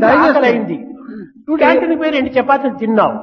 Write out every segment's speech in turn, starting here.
being ఆకలి digested. అయింది canteen పోయి రెండు చపాతీలు తిన్నావు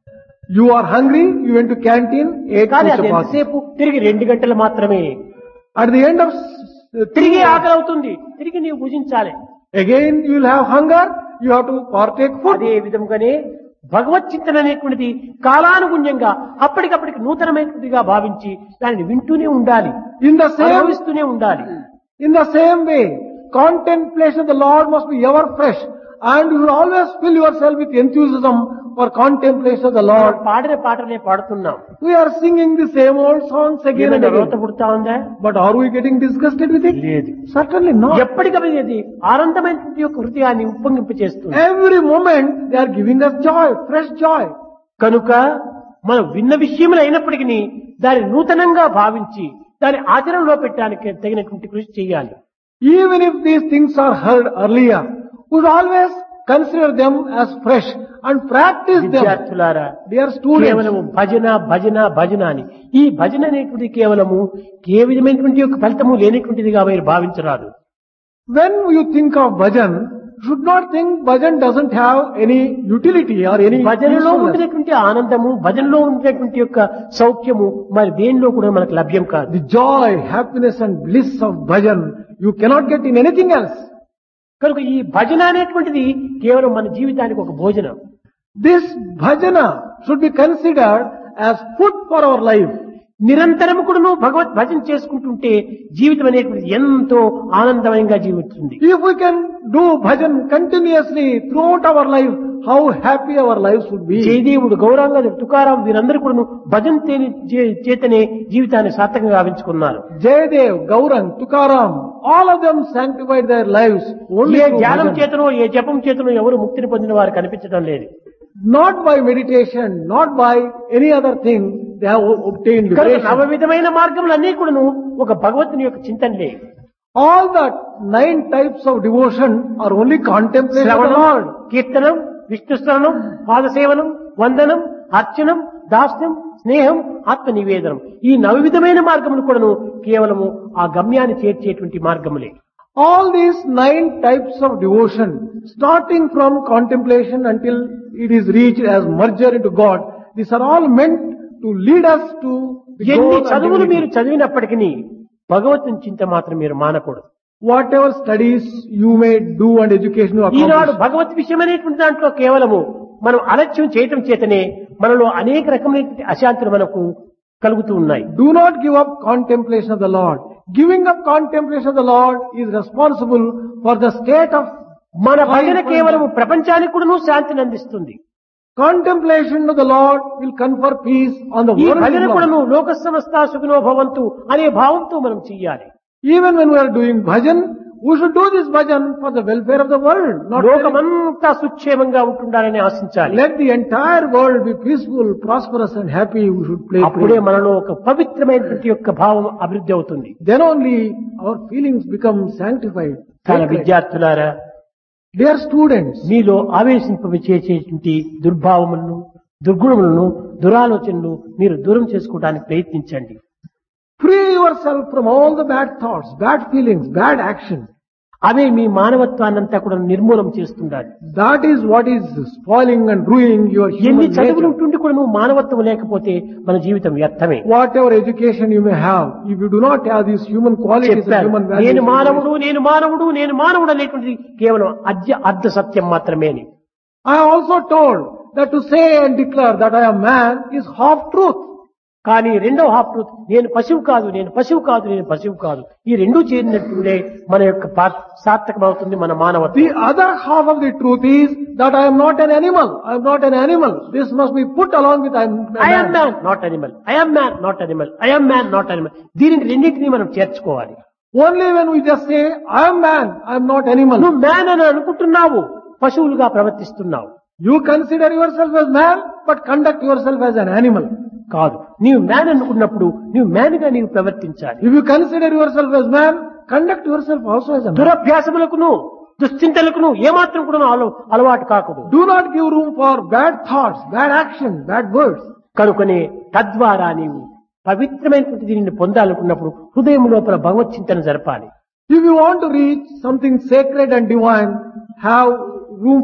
You are hungry, you went to canteen, ate కానీ two అది chapatis. ఎంతసేపు తిరిగి రెండు గంటలు మాత్రమే At the end of s- తిరిగి two- ఆకలి అవుతుంది తిరిగి నీవు భుజించాలి again you will have hunger, you have to partake food. అదే విధంగానే భగవత్ చింతన అనేటువంటిది కాలానుగుణ్యంగా అప్పటికప్పటికి నూతనమైనదిగా భావించి దానిని వింటూనే ఉండాలి In the same, అనుభవిస్తూనే ఉండాలి in the same way, contemplation of the Lord must be ever fresh and you should always fill yourself with enthusiasm for contemplation of the Lord. పాడిన పాటలే పాడుతున్నాం We are singing the same old songs again and ఏమైనా రోత again. పుడతా ఉందా But are we getting disgusted with it? లేదు Certainly not. ఎప్పటికప్పుడు ఇది ఆనందమైనటువంటి యొక్క హృదయాన్ని ఉప్పొంగింపు చేస్తుంది Every moment they are giving us joy, fresh joy. కనుక మనం విన్న విషయములు అయినప్పటికీ దాన్ని నూతనంగా భావించి దాని ఆచరణలో పెట్టడానికి తగినటువంటి కృషి చేయాలి Even if these things are heard earlier, we should always consider them as fresh and practice them. విద్యార్థులారా Dear students, కేవలము భజన భజన భజన అని ఈ భజన అనేటువంటిది కేవలము ఏ విధమైనటువంటి యొక్క ఫలితము లేనటువంటిదిగా మీరు భావించరాదు when you think of bhajan, you should not think bhajan doesn't have any utility or any భజనలో usefulness. ఉండేటువంటి ఆనందము భజనలో ఉండేటువంటి యొక్క సౌఖ్యము మరి దేనిలో కూడా మనకు లభ్యం కాదు The joy, happiness and bliss of bhajan, you cannot get in anything else. కనుక ఈ భజన అనేటువంటిది కేవలం మన జీవితానికి ఒక భోజనం This bhajana should be considered as food for our life. నిరంతరము కూడాను భగవత్ భజన చేసుకుంటుంటే జీవితం అనేటువంటిది ఎంతో ఆనందమయంగా జీవిస్తుంది If we can do bhajan continuously throughout our life, how happy our lives would be. జయదేవుడు Gauranga Tukaram వీరందరూ కూడాను భజన తేని చే- చేతనే జీవితాన్ని సార్థకంగా గావించుకున్నారు Jayadev, Gaurang, Tukaram, all of them sanctified their lives only A through ధ్యానం bhajan. చేతనో ఏ జపం చేతనో ఎవరు ముక్తిని పొందిన వారు కనిపించడం లేదు Not by meditation, not by any other thing, they have o- obtained కనుక liberation. నవ విధమైన మార్గములు అన్ని కూడాను ఒక భగవంతుని యొక్క చింతనలే All the nine types of devotion are only contemplation of the శ్రవణం Lord. కీర్తనం విష్ణు శ్రవణం పాదసేవనం వందనం అర్చనం దాస్యం స్నేహం ఆత్మ నివేదనం ఈ నవవిధమైన మార్గములు కూడాను కేవలము ఆ గమ్యాన్ని చేర్చేటువంటి మార్గములే All these nine types of devotion, starting from contemplation until it is reached as merger into God, these are all meant to lead us to the ఎన్ని goal and చదువులు divinity. మీరు చదివినప్పటికీ భగవంతుని చింత మాత్రం మీరు మానకూడదు Whatever studies you may do and education you Eenadu accomplish, భగవత్ విషయం అనేటువంటి దాంట్లో కేవలము మనం అలక్ష్యం చేయటం చేతనే మనలో అనేక రకమైనటువంటి అశాంతులు మనకు కలుగుతూ ఉన్నాయి do not give up contemplation of the Lord. Giving up contemplation of the Lord is responsible for the state of మన భజన కేవలము ప్రపంచానికి కూడాను శాంతిని అందిస్తుంది contemplation of the Lord will confer peace on the ఈ world. భజన as well. కూడాను లోక సమస్త సుఖినో భవంతు అనే భావంతో మనం చెయ్యాలి Even when we are doing bhajan, we should do this bhajan for the welfare of the world, not for లోకమంతా సుక్షేమంగా ఉంటుండాలని ఆశించాలి Let the entire world be peaceful, prosperous and happy. We should play. అప్పుడే play. మనలో ఒక పవిత్రమైనటువంటి యొక్క భావం అభివృద్ధి అవుతుంది Then only our feelings become sanctified. కానీ sacred. విద్యార్థులారా Dear students, మీలో ఆవేశింపచేసేటువంటి దుర్భావములను దుర్గుణములను దురాలోచనలు మీరు దూరం చేసుకోవడానికి ప్రయత్నించండి free yourself from all the bad thoughts, bad feelings, bad action. అవే మీ మానవత్వాన్నంతా కూడా నిర్మూలం చేస్తుండాలి That is what is spoiling and ruining your ఎన్ని human చదువులు nature. ఉంటుండి కూడా నువ్వు మానవత్వం లేకపోతే మన జీవితం వ్యర్థమే Whatever education you may have, if you do not have these human qualities and చెప్పారు human నేను values, మానవుడు నేను మానవుడు నేను మానవుడు అనేటువంటిది కేవలం అద్య అర్ధ సత్యం మాత్రమే అని I also told that to say and declare that I am man is half truth. కానీ రెండో హాఫ్ ట్రూత్ నేను పశువు కాదు నేను పశువు కాదు నేను పశువు కాదు ఈ రెండు చేరినట్టుండే మన యొక్క పా- సార్థకమవుతుంది మన మానవత్వం The other half of the truth is that I am not an animal. I am not an animal. This must be put along with I am a I am man. Man not animal I am man not animal I am man not animal దీనిని రెండింటినీ మనం చేర్చుకోవాలి Only when we just say I am man, I am not animal. నువ్వు man అని అనుకుంటున్నావు పశువులుగా ప్రవర్తిస్తున్నావు You consider yourself as man, but conduct yourself as an animal. కాదు నీవు మ్యాన్ అనుకున్నప్పుడు నీవు మ్యాన్ గా నీవు ప్రవర్తించాలి If you consider yourself as man, conduct yourself also as a man. దురభ్యాసములకును దుశ్చింతలకును ఏమాత్రం కూడా అలవ అలవాటు కాకూడదు Do not give room for bad thoughts, bad action, bad words. కనుకనే తద్వారా నీవు పవిత్రమైనటువంటి దీనిని పొందాలనుకున్నప్పుడు హృదయం లోపల భగవత్ చింతన జరపాలి If you want to reach something sacred and divine, have room